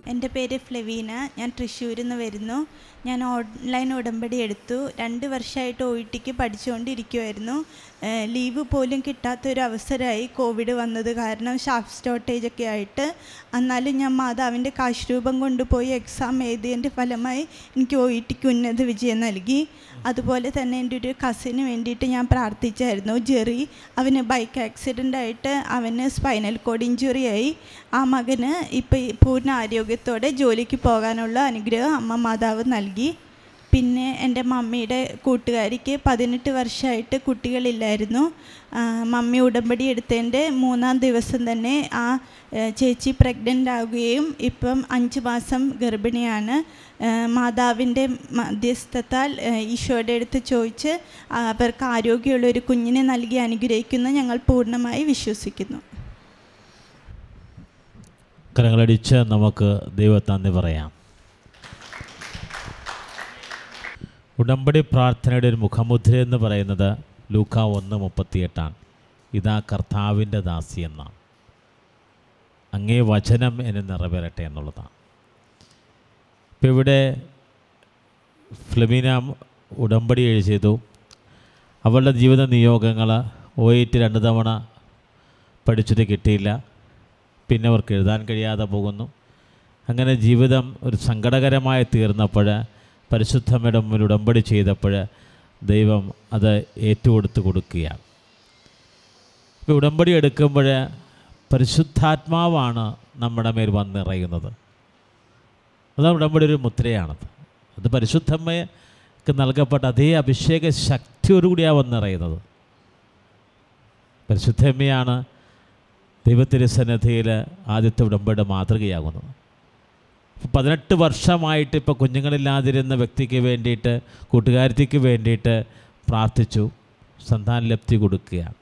എൻ്റെ പേര് ഫ്ലെവീന ഞാൻ തൃശ്ശൂരിൽ നിന്ന് വരുന്നു ഞാൻ ഓൺലൈൻ ഉടമ്പടി എടുത്തു രണ്ട് വർഷമായിട്ട് ഒ ഇ ടിക്ക് പഠിച്ചുകൊണ്ടിരിക്കുമായിരുന്നു ഏഹ് ലീവ് പോലും കിട്ടാത്തൊരു അവസരമായി കോവിഡ് വന്നത് കാരണം സ്റ്റാഫ് ഷോർട്ടേജ് ഒക്കെ ആയിട്ട് എന്നാലും ഞാൻ മാതാവിൻ്റെ കാശ് രൂപം കൊണ്ടുപോയി എക്സാം എഴുതിയതിൻ്റെ ഫലമായി എനിക്ക് ഒ ഇ ടിക്ക് ഉന്നത വിജയം നൽകി അതുപോലെ തന്നെ എൻ്റെ ഒരു കസിന് വേണ്ടിയിട്ട് ഞാൻ പ്രാർത്ഥിച്ചായിരുന്നു ജെറി അവന് ബൈക്ക് ആക്സിഡൻ്റ് ആയിട്ട് അവന് സ്പൈനൽ കോഡ് ഇഞ്ചുറി ആയി ആ മകന് ഇപ്പോൾ പൂർണ്ണ ആരോഗ്യത്തോടെ ജോലിക്ക് പോകാനുള്ള അനുഗ്രഹം അമ്മ മാതാവ് നൽകി പിന്നെ എൻ്റെ മമ്മിയുടെ കൂട്ടുകാരിക്ക് പതിനെട്ട് വർഷമായിട്ട് കുട്ടികളില്ലായിരുന്നു ആ, മമ്മി ഉടമ്പടി എടുത്തതിൻ്റെ മൂന്നാം ദിവസം തന്നെ ആ ഏ, ചേച്ചി പ്രഗ്നൻ്റ് ആവുകയും ഇപ്പം അഞ്ച് മാസം ഗർഭിണിയാണ് ഏ, മാതാവിൻ്റെ മധ്യസ്ഥത്താൽ ഏ, ഈശോയുടെ അടുത്ത് ചോദിച്ച് ആ, അവർക്ക് ആരോഗ്യമുള്ള ഒരു കുഞ്ഞിനെ നൽകി അനുഗ്രഹിക്കുന്ന ഞങ്ങൾ പൂർണ്ണമായി വിശ്വസിക്കുന്നു കരങ്ങളടിച്ച് നമുക്ക് ദൈവത്തന്ദി പറയാം ഉടമ്പടി പ്രാർത്ഥനയുടെ ഒരു മുഖമുദ്ര എന്ന് പറയുന്നത് ലൂക്ക ഒന്ന് മുപ്പത്തിയെട്ടാണ് ഇതാ കർത്താവിൻ്റെ ദാസി എന്നാണ് അങ്ങേ വചനം എന്നെ നിറവേറട്ടെ എന്നുള്ളതാണ് ഇപ്പം ഇവിടെ ഫ്ലമീന ഉടമ്പടി എഴുതി ചെയ്തു അവളുടെ ജീവിത നിയോഗങ്ങൾ ഒ ടി രണ്ട് തവണ പഠിച്ചത് കിട്ടിയില്ല പിന്നെ അവർക്ക് എഴുതാൻ കഴിയാതെ പോകുന്നു അങ്ങനെ ജീവിതം ഒരു സങ്കടകരമായി തീർന്നപ്പോൾ പരിശുദ്ധമ്മയുടെ മുമ്പിൽ ഉടമ്പടി ചെയ്തപ്പോൾ ദൈവം അത് ഏറ്റുകൊടുത്ത് കൊടുക്കുകയാണ് ഇപ്പോൾ ഉടമ്പടി എടുക്കുമ്പോൾ പരിശുദ്ധാത്മാവാണ് നമ്മുടെ മേൽ വന്നിറയുന്നത് അതാണ് ഉടമ്പടി ഒരു മുദ്രയാണത് അത് പരിശുദ്ധമ്മയ്ക്ക് നൽകപ്പെട്ട അതേ അഭിഷേക ശക്തിയോടുകൂടിയാണ് വന്നിറയുന്നത് പരിശുദ്ധമ്മയാണ് ദൈവത്തിൻ്റെ സന്നദ്ധയിൽ ആദ്യത്തെ ഉടമ്പടി മാതൃകയാകുന്നത് അപ്പോൾ പതിനെട്ട് വർഷമായിട്ട് ഇപ്പോൾ കുഞ്ഞുങ്ങളില്ലാതിരുന്ന വ്യക്തിക്ക് വേണ്ടിയിട്ട് കൂട്ടുകാരത്തിക്ക് വേണ്ടിയിട്ട് പ്രാർത്ഥിച്ചു സന്താനലബ്ധി കൊടുക്കുകയാണ്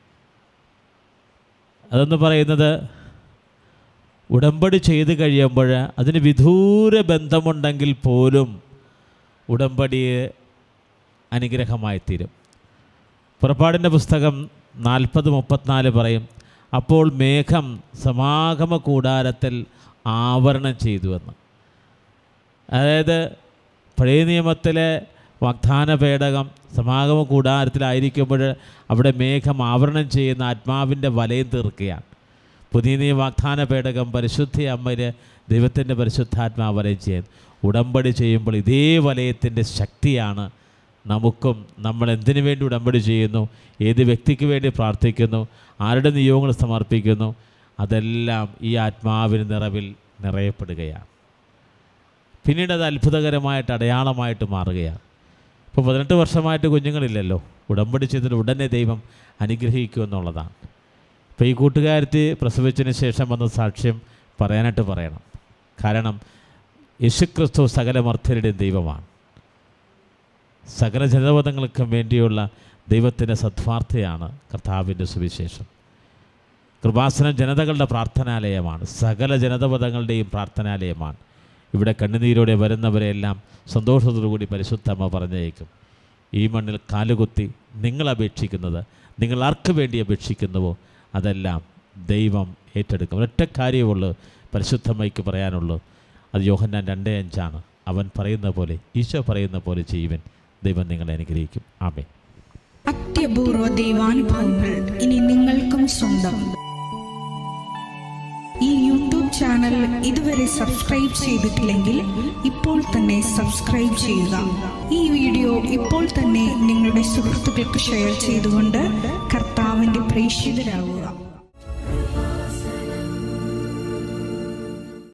അതെന്ന് പറയുന്നത് ഉടമ്പടി ചെയ്ത് കഴിയുമ്പോൾ അതിന് വിദൂര ബന്ധമുണ്ടെങ്കിൽ പോലും ഉടമ്പടി അനുഗ്രഹമായി തീരും പുറപ്പാടിൻ്റെ പുസ്തകം നാൽപ്പത് മുപ്പത്തിനാല് പറയും അപ്പോൾ മേഘം സമാഗമ കൂടാരത്തിൽ ആവരണം ചെയ്തുവെന്ന് അതായത് പഴയ നിയമത്തിലെ വാഗ്ദാന പേടകം സമാഗമ കൂടാരത്തിലായിരിക്കുമ്പോൾ അവിടെ മേഘം ആവരണം ചെയ്യുന്ന ആത്മാവിൻ്റെ വലയം തീർക്കുകയാണ് പുതിയ നിയമ വാഗ്ദാന പേടകം പരിശുദ്ധ അമ്മര് ദൈവത്തിൻ്റെ പരിശുദ്ധാത്മാവ് വലയം ചെയ്യുന്നത് ഉടമ്പടി ചെയ്യുമ്പോൾ ഇതേ വലയത്തിൻ്റെ ശക്തിയാണ് നമുക്കും നമ്മൾ എന്തിനു വേണ്ടി ഉടമ്പടി ചെയ്യുന്നു ഏത് വ്യക്തിക്ക് വേണ്ടി പ്രാർത്ഥിക്കുന്നു ആരുടെ നിയോഗങ്ങൾ സമർപ്പിക്കുന്നു അതെല്ലാം ഈ ആത്മാവിന് നിറവിൽ നിറയപ്പെടുകയാണ് പിന്നീട് അത് അത്ഭുതകരമായിട്ട് അടയാളമായിട്ട് മാറുകയാണ് ഇപ്പോൾ പതിനെട്ട് വർഷമായിട്ട് കുഞ്ഞുങ്ങളില്ലല്ലോ ഉടമ്പടി ചെയ്തിട്ട് ഉടനെ ദൈവം അനുഗ്രഹിക്കുമെന്നുള്ളതാണ് ഇപ്പോൾ ഈ കൂട്ടുകാരത്തി പ്രസവിച്ചതിന് ശേഷം വന്ന സാക്ഷ്യം പറയാനായിട്ട് പറയണം കാരണം യേശുക്രിസ്തു സകല മർത്യരുടെയും ദൈവമാണ് സകല ജനപദങ്ങൾക്കും വേണ്ടിയുള്ള ദൈവത്തിൻ്റെ സദ്വാർത്ഥയാണ് കർത്താവിൻ്റെ സുവിശേഷം കൃപാസനം ജനതകളുടെ പ്രാർത്ഥനാലയമാണ് സകല ജനതപദങ്ങളുടെയും പ്രാർത്ഥനാലയമാണ് ഇവിടെ കണ്ണുനീരോടെ വരുന്നവരെല്ലാം സന്തോഷത്തോടുകൂടി പരിശുദ്ധമ്മ പറഞ്ഞേക്കും ഈ മണ്ണിൽ കാലുകുത്തി നിങ്ങൾ അപേക്ഷിക്കുന്നത് നിങ്ങൾ ആർക്ക് വേണ്ടി അപേക്ഷിക്കുന്നുവോ അതെല്ലാം ദൈവം ഏറ്റെടുക്കും ഒറ്റ കാര്യമുള്ളൂ പരിശുദ്ധമ്മയ്ക്ക് പറയാനുള്ളൂ അത് യോഹന്നാൻ രണ്ടേ അഞ്ചാണ് അവൻ പറയുന്ന പോലെ ഈശോ പറയുന്ന പോലെ ചെയ്യുവൻ ദൈവം നിങ്ങളെ അനുഗ്രഹിക്കും ആമേ അത്യപൂർവ ദൈവാനുഭവങ്ങൾ ഇനി നിങ്ങൾക്കും സ്വന്തം ഈ യൂട്യൂബ് ചാനൽ ഇതുവരെ സബ്സ്ക്രൈബ് ചെയ്തിട്ടില്ലെങ്കിൽ ഇപ്പോൾ തന്നെ സബ്സ്ക്രൈബ് ചെയ്യുക ഈ വീഡിയോ ഇപ്പോൾ തന്നെ നിങ്ങളുടെ സുഹൃത്തുക്കൾക്ക് ഷെയർ ചെയ്തുകൊണ്ട് കർത്താവിൻ്റെ പ്രേക്ഷിതരാകുക